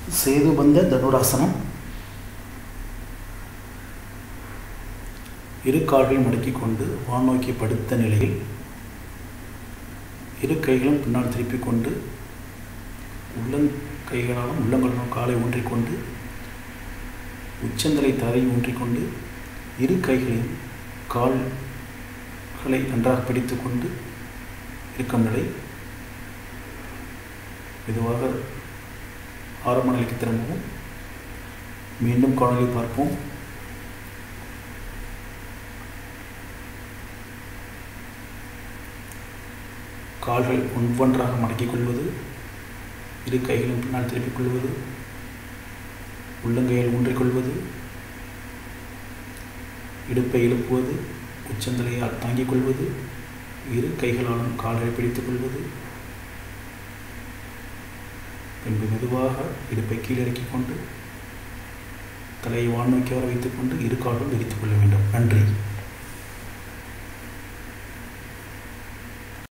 சேதுபந்த தனுராசனம் இரு கால்களையும் மடக்கிக் கொண்டு வானோக்கி படுத்த நிலையில் இரு கைகளும் பின்னால் திருப்பிக் கொண்டு உள்ளங்கைகளாலும் உள்ளங்களாலும் காலை ஊன்றிக்கொண்டு உச்சந்தலை தரையில் ஊன்றிக்கொண்டு இரு கைகளையும் கால்களை நன்றாக பிடித்துக்கொண்டு இருக்கும் நிலை மெதுவாக ஆரம்ப நிலைக்கு திரும்பவும் மீண்டும் காணொலி பார்ப்போம் கால்கள் ஒவ்வொன்றாக மடக்கிக் கொள்வது இரு கைகளும் பின்னால் திருப்பிக் கொள்வது உள்ளங்கையில் ஊன்றிக்கொள்வது இடுப்பை எழுப்புவது உச்சந்தலையால் தாங்கிக் கொள்வது இரு கைகளாலும் கால்களை பிடித்துக் கொள்வது பின்பு மெதுவாக இடுப்பை கீழிறக்கிக் கொண்டு தலையை வான் நோக்கி வர வைத்துக்கொண்டு இரு காலும் விரித்துக் கொள்ள வேண்டும் நன்றி